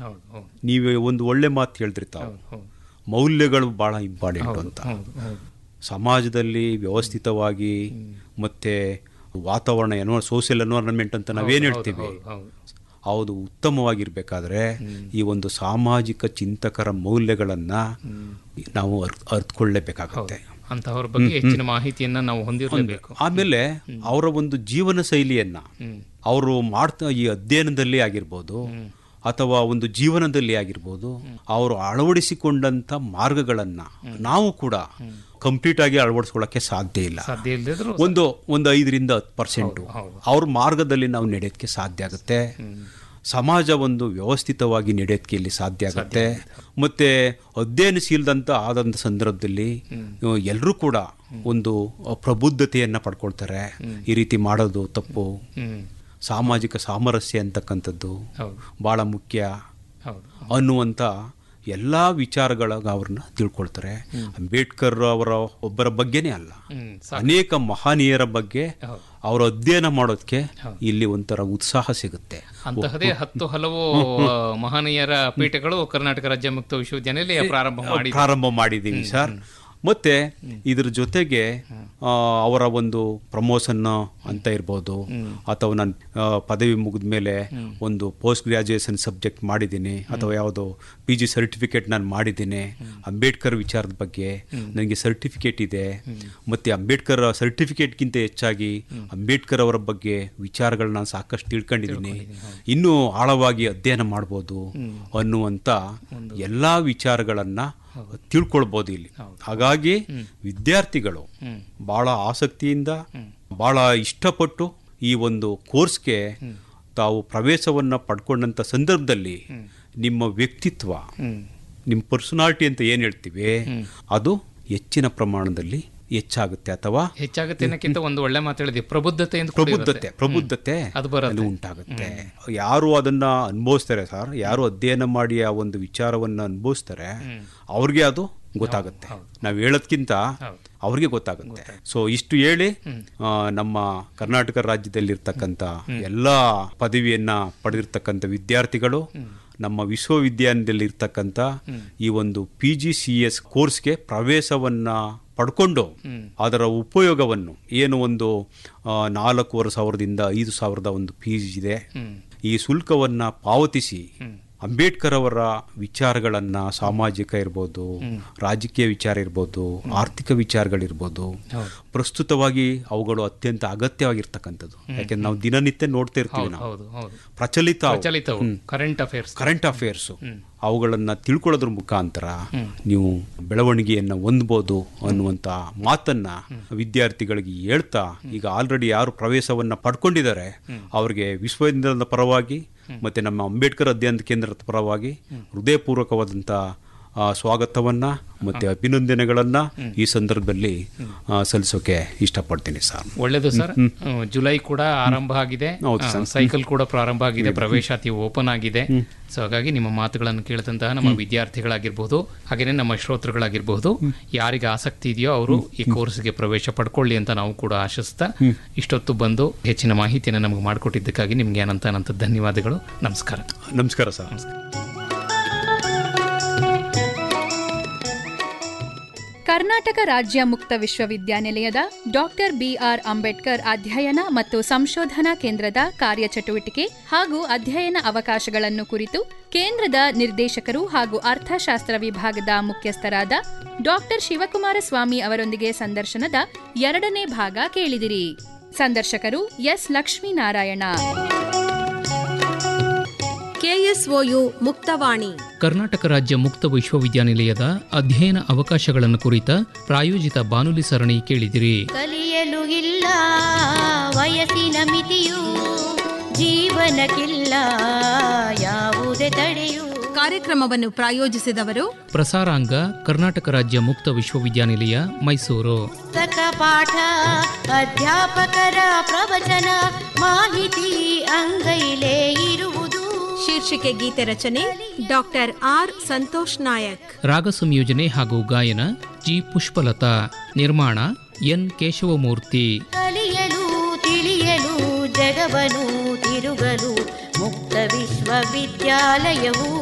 ಹೌದು ಹೌದು ನೀವು ಒಂದು ಒಳ್ಳೆ ಮಾತು ಹೇಳಿದ್ರಿ ತಾವು ಹೌದು ಹೌದು ಮೌಲ್ಯಗಳು ಬಹಳ ಇಂಪಾರ್ಟೆಂಟ್ ಅಂತ ಹೌದು ಹೌದು ಸಮಾಜದಲ್ಲಿ ವ್ಯವಸ್ಥಿತವಾಗಿ ಮತ್ತೆ ವಾತಾವರಣ ಏನೋ ಸೋಷಿಯಲ್ ಎನ್ವೈರನ್ಮೆಂಟ್ ಅಂತ ನಾವೇನು ಹೇಳ್ತೀವಿ ಹೌದು ಹೌದು ಹೌದು ಉತ್ತಮವಾಗಿರ್ಬೇಕಾದ್ರೆ ಈ ಒಂದು ಸಾಮಾಜಿಕ ಚಿಂತಕರ ಮೌಲ್ಯಗಳನ್ನು ನಾವು ಅರ್ತ್ ಅರ್ಥಕೊಳ್ಳೇಬೇಕಾಗುತ್ತೆ ಅಂತಹವ್ರ ಬಗ್ಗೆ ಹೆಚ್ಚಿನ ಮಾಹಿತಿಯನ್ನ ನಾವು ಹೊಂದಿರಲೇಬೇಕು ಆಮೇಲೆ ಅವರ ಒಂದು ಜೀವನ ಶೈಲಿಯನ್ನ ಹ್ಮ್. ಅವರು ಮಾಡ್ತಾ ಈ ಅಧ್ಯಯನದಲ್ಲಿ ಆಗಿರ್ಬೋದು ಅಥವಾ ಒಂದು ಜೀವನದಲ್ಲಿ ಆಗಿರ್ಬೋದು ಅವರು ಅಳವಡಿಸಿಕೊಂಡಂತ ಮಾರ್ಗಗಳನ್ನ ನಾವು ಕೂಡ ಕಂಪ್ಲೀಟ್ ಆಗಿ ಅಳವಡಿಸ್ಕೊಳ್ಳೋಕೆ ಸಾಧ್ಯ ಇಲ್ಲ ಸಾಧ್ಯ ಇಲ್ಲದಿದ್ರು ಒಂದು ಒಂದು ಐದರಿಂದ ಹತ್ತು ಪರ್ಸೆಂಟು ಹೌದು. ಅವ್ರ ಮಾರ್ಗದಲ್ಲಿ ನಾವು ನಡೆಯೋದಕ್ಕೆ ಸಾಧ್ಯ ಆಗುತ್ತೆ ಸಮಾಜ ಒಂದು ವ್ಯವಸ್ಥಿತವಾಗಿ ನಡೆಯೋದಕ್ಕೆ ಇಲ್ಲಿ ಸಾಧ್ಯ ಆಗುತ್ತೆ ಮತ್ತೆ ಅಧ್ಯಯನಶೀಲದಂತ ಆದಂಥ ಸಂದರ್ಭದಲ್ಲಿ ಎಲ್ಲರೂ ಕೂಡ ಒಂದು ಪ್ರಬುದ್ಧತೆಯನ್ನ ಪಡ್ಕೊಳ್ತಾರೆ ಈ ರೀತಿ ಮಾಡೋದು ತಪ್ಪು ಹ್ಮ್ ಸಾಮಾಜಿಕ ಸಾಮರಸ್ಯ ಅಂತಕ್ಕಂಥದ್ದು ಹೌದು ಭಾಳ ಮುಖ್ಯ ಹೌದು ಅನ್ನುವಂಥ ಎಲ್ಲ ವಿಚಾರಗಳಾಗ ಅವ್ರನ್ನ ತಿಳ್ಕೊಳ್ತಾರೆ ಅಂಬೇಡ್ಕರ್ ಅವರ ಒಬ್ಬರ ಬಗ್ಗೆನೇ ಅಲ್ಲ ಹ್ಮ್ ಅನೇಕ ಮಹನೀಯರ ಬಗ್ಗೆ ಹೌದು. ಅವರು ಅಧ್ಯಯನ ಮಾಡೋದಕ್ಕೆ ಇಲ್ಲಿ ಒಂಥರ ಉತ್ಸಾಹ ಸಿಗುತ್ತೆ ಅಂತಹದೇ ಹತ್ತು ಹಲವು ಆ, ಮಹನೀಯರ ಪೀಠಗಳು ಕರ್ನಾಟಕ ರಾಜ್ಯ ಮುಕ್ತ ವಿಶ್ವವಿದ್ಯಾನಿಲಯ ಪ್ರಾರಂಭ ಮಾಡಿ ಪ್ರಾರಂಭ ಮಾಡಿದ್ದೀವಿ ಸರ್ ಮತ್ತೆ ಇದ್ರ ಜೊತೆಗೆ ಆ, ಅವರ ಒಂದು ಪ್ರಮೋಷನ್ ಅಂತ ಇರ್ಬೋದು ಅಥವಾ ನಾನು ಪದವಿ ಮುಗಿದ ಮೇಲೆ ಒಂದು ಪೋಸ್ಟ್ ಗ್ರಾಜುಯೇಷನ್ ಸಬ್ಜೆಕ್ಟ್ ಮಾಡಿದ್ದೀನಿ ಅಥವಾ ಯಾವುದೋ ಪಿ ಜಿ ಸರ್ಟಿಫಿಕೇಟ್ ನಾನು ಮಾಡಿದ್ದೀನಿ ಅಂಬೇಡ್ಕರ್ ವಿಚಾರದ ಬಗ್ಗೆ ನನಗೆ ಸರ್ಟಿಫಿಕೇಟ್ ಇದೆ ಮತ್ತೆ ಅಂಬೇಡ್ಕರ್ ಸರ್ಟಿಫಿಕೇಟ್ಗಿಂತ ಹೆಚ್ಚಾಗಿ ಅಂಬೇಡ್ಕರ್ ಅವರ ಬಗ್ಗೆ ವಿಚಾರಗಳನ್ನ ನಾನು ಸಾಕಷ್ಟು ತಿಳ್ಕೊಂಡಿದ್ದೀನಿ ಇನ್ನೂ ಆಳವಾಗಿ ಅಧ್ಯಯನ ಮಾಡ್ಬೋದು ಅನ್ನುವಂಥ ಎಲ್ಲ ವಿಚಾರಗಳನ್ನ ತಿಳ್ಕೊಳ್ಬೋದು ಇಲ್ಲಿ ಹಾಗಾಗಿ ವಿದ್ಯಾರ್ಥಿಗಳು ಬಹಳ ಆಸಕ್ತಿಯಿಂದ ಬಹಳ ಇಷ್ಟಪಟ್ಟು ಈ ಒಂದು ಕೋರ್ಸ್ಗೆ ತಾವು ಪ್ರವೇಶವನ್ನ ಪಡ್ಕೊಂಡಂತ ಸಂದರ್ಭದಲ್ಲಿ ನಿಮ್ಮ ವ್ಯಕ್ತಿತ್ವ ನಿಮ್ಮ ಪರ್ಸನಾಲಿಟಿ ಅಂತ ಏನು ಹೇಳ್ತೀವಿ ಅದು ಹೆಚ್ಚಿನ ಪ್ರಮಾಣದಲ್ಲಿ ಹೆಚ್ಚಾಗುತ್ತೆ ಅಥವಾ ಹೆಚ್ಚಾಗುತ್ತೆ ಅನ್ನಕ್ಕಿಂತ ಒಂದು ಒಳ್ಳೆ ಮಾತು ಹೇಳಿದ್ವಿ ಪ್ರಬುದ್ಧತೆ ಅಂತ ಕೂಡ ಇರುತ್ತೆ. ಪ್ರಬುದ್ಧತೆ ಪ್ರಬುದ್ಧತೆ ಅದು ಬರುತ್ತೆ ಅಲ್ಲಿ ಉಂಟಾಗುತ್ತೆ ಯಾರು ಅದನ್ನ ಅನುಭವಿಸ್ತಾರೆ ಸರ್ ಯಾರು ಅಧ್ಯಯನ ಮಾಡಿ ಆ ಒಂದು ವಿಚಾರವನ್ನ ಅನುಭವಿಸ್ತಾರೆ ಅವ್ರಿಗೆ ಅದು ಗೊತ್ತಾಗುತ್ತೆ ನಾವು ಹೇಳೋದ್ಕಿಂತ ಅವ್ರಿಗೆ ಗೊತ್ತಾಗುತ್ತೆ ಸೊ ಇಷ್ಟು ಹೇಳಿ ಆ, ನಮ್ಮ ಕರ್ನಾಟಕ ರಾಜ್ಯದಲ್ಲಿರ್ತಕ್ಕಂಥ ಎಲ್ಲ ಪದವಿಯನ್ನ ಪಡೆದಿರ್ತಕ್ಕಂಥ ವಿದ್ಯಾರ್ಥಿಗಳು ನಮ್ಮ ವಿಶ್ವವಿದ್ಯಾಲಯದಲ್ಲಿ ಇರ್ತಕ್ಕಂಥ ಈ ಒಂದು ಪಿ ಜಿ ಸಿ ಎಸ್ ಕೋರ್ಸ್ಗೆ ಪ್ರವೇಶವನ್ನ ಪಡ್ಕೊಂಡು ಅದರ ಉಪಯೋಗವನ್ನು ಏನು ಒಂದು ಆ, ನಾಲ್ಕೂವರೆ ಸಾವಿರದಿಂದ ಐದು ಸಾವಿರದ ಒಂದು ಫೀಸ್ ಇದೆ ಈ ಶುಲ್ಕವನ್ನ ಪಾವತಿಸಿ ಅಂಬೇಡ್ಕರ್ ಅವರ ವಿಚಾರಗಳನ್ನ ಸಾಮಾಜಿಕ ಇರ್ಬೋದು ರಾಜಕೀಯ ವಿಚಾರ ಇರ್ಬೋದು ಆರ್ಥಿಕ ವಿಚಾರಗಳಿರ್ಬೋದು ಪ್ರಸ್ತುತವಾಗಿ ಅವುಗಳು ಅತ್ಯಂತ ಅಗತ್ಯವಾಗಿರ್ತಕ್ಕಂಥದ್ದು ಯಾಕೆಂದ್ರೆ ನಾವು ದಿನನಿತ್ಯ ನೋಡ್ತಾ ಇರ್ತೀವಿ ನಾವು ಹೌದು ಹೌದು ಪ್ರಚಲಿತ ಅವು. ಪ್ರಚಲಿತವು ಕರೆಂಟ್ ಅಫೇರ್ಸ್ ಕರೆಂಟ್ ಅಫೇರ್ಸ್ ಅವುಗಳನ್ನ ತಿಳ್ಕೊಳ್ಳೋದ್ರ ಮುಖಾಂತರ ನೀವು ಬೆಳವಣಿಗೆಯನ್ನ ಹೊಂದ್ಬೋದು ಅನ್ನುವಂತ ಮಾತನ್ನ ವಿದ್ಯಾರ್ಥಿಗಳಿಗೆ ಹೇಳ್ತಾ ಈಗ ಆಲ್ರೆಡಿ ಯಾರು ಪ್ರವೇಶವನ್ನ ಪಡ್ಕೊಂಡಿದ್ದಾರೆ ಅವರಿಗೆ ವಿಶ್ವವಿದ್ಯಾಲಯದ ಪರವಾಗಿ ಮತ್ತೆ ನಮ್ಮ ಅಂಬೇಡ್ಕರ್ ಅಧ್ಯಯನ ಕೇಂದ್ರದ ಪರವಾಗಿ ಹೃದಯಪೂರ್ವಕವಾದಂತ ಆ, ಸ್ವಾಗತವನ್ನ ಮತ್ತೆ ಅಭಿನಂದನೆಗಳನ್ನ ಈ ಸಂದರ್ಭದಲ್ಲಿ ಆ, ಸಲ್ಲಿಸೋಕೆ ಇಷ್ಟಪಡ್ತೀನಿ ಸರ್ ಒಳ್ಳೇದು ಸರ್ ಹ್ಮ್, ಜುಲೈ ಕೂಡ ಆರಂಭ ಆಗಿದೆ ಹೌದು ಆ, ಸೈಕಲ್ ಕೂಡ ಪ್ರಾರಂಭ ಆಗಿದೆ ಪ್ರವೇಶಾತಿ ಓಪನ್ ಆಗಿದೆ ಸೊ ಹಾಗಾಗಿ ನಿಮ್ಮ ಮಾತುಗಳನ್ನು ಕೇಳಿದಂತಹ ನಮ್ಮ ವಿದ್ಯಾರ್ಥಿಗಳಾಗಿರ್ಬೋದು ಹಾಗೇನೆ ನಮ್ಮ ಶ್ರೋತೃಗಳಾಗಿರ್ಬಹುದು ಯಾರಿಗೆ ಆಸಕ್ತಿ ಇದೆಯೋ ಅವರು ಈ ಕೋರ್ಸ್ಗೆ ಪ್ರವೇಶ ಪಡ್ಕೊಳ್ಳಿ ಅಂತ ನಾವು ಕೂಡ ಆಶಿಸ್ತಾ ಇಷ್ಟೊತ್ತು ಬಂದು ಹೆಚ್ಚಿನ ಮಾಹಿತಿಯನ್ನು ನಮಗೆ ಮಾಡಿಕೊಟ್ಟಿದ್ದಕ್ಕಾಗಿ ನಿಮ್ಗೆ ಅನಂತ ಅನಂತ ಧನ್ಯವಾದಗಳು ನಮಸ್ಕಾರ ನಮಸ್ಕಾರ ಸರ್ ಕರ್ನಾಟಕ ರಾಜ್ಯ ಮುಕ್ತ ವಿಶ್ವವಿದ್ಯಾನಿಲಯದ ಡಾಕ್ಟರ್ ಬಿಆರ್ ಅಂಬೇಡ್ಕರ್ ಅಧ್ಯಯನ ಮತ್ತು ಸಂಶೋಧನಾ ಕೇಂದ್ರದ ಕಾರ್ಯಚಟುವಟಿಕೆ ಹಾಗೂ ಅಧ್ಯಯನ ಅವಕಾಶಗಳನ್ನು ಕುರಿತು ಕೇಂದ್ರದ ನಿರ್ದೇಶಕರು ಹಾಗೂ ಅರ್ಥಶಾಸ್ತ್ರ ವಿಭಾಗದ ಮುಖ್ಯಸ್ಥರಾದ ಡಾಕ್ಟರ್ ಶಿವಕುಮಾರ ಸ್ವಾಮಿ ಅವರೊಂದಿಗೆ ಸಂದರ್ಶನದ ಎರಡನೇ ಭಾಗ ಕೇಳಿದಿರಿ ಸಂದರ್ಶಕರು ಎಸ್ ಲಕ್ಷ್ಮೀನಾರಾಯಣ ಕೆಎಸ್ಒಯು ಮುಕ್ತವಾಣಿ ಕರ್ನಾಟಕ ರಾಜ್ಯ ಮುಕ್ತ ವಿಶ್ವವಿದ್ಯಾನಿಲಯದ ಅಧ್ಯಯನ ಅವಕಾಶಗಳನ್ನು ಕುರಿತ ಪ್ರಾಯೋಜಿತ ಬಾನುಲಿ ಸರಣಿ ಕೇಳಿದಿರಿ ಕಲಿಯಲು ಇಲ್ಲ ವಯಸ್ಸಿನ ಮಿತಿಯು ಜೀವನಕ್ಕಿಲ್ಲ ಯಾವುದೇ ತಡೆಯು ಕಾರ್ಯಕ್ರಮವನ್ನು ಪ್ರಾಯೋಜಿಸಿದವರು ಪ್ರಸಾರಾಂಗ ಕರ್ನಾಟಕ ರಾಜ್ಯ ಮುಕ್ತ ವಿಶ್ವವಿದ್ಯಾನಿಲಯ ಮೈಸೂರು ಪುಸ್ತಕ ಪಾಠ ಅಧ್ಯಾಪಕರ ಪ್ರವಚನ ಮಾಹಿತಿ ಅಂಗೈಲೇ ಇರುವುದು ಶೀರ್ಷಿಕೆ ಗೀತೆ ರಚನೆ ಡಾಕ್ಟರ್ ಆರ್ ಸಂತೋಷ್ ನಾಯಕ್ ರಾಗ ಸಂಯೋಜನೆ ಹಾಗೂ ಗಾಯನ ಜಿ ಪುಷ್ಪಲತಾ ನಿರ್ಮಾಣ ಎನ್ ಕೇಶವಮೂರ್ತಿ ಕಲಿಯಲು ತಿಳಿಯಲು ಜಗವನು ತಿರುಗಲು ಮುಕ್ತ ವಿಶ್ವವಿದ್ಯಾಲಯವು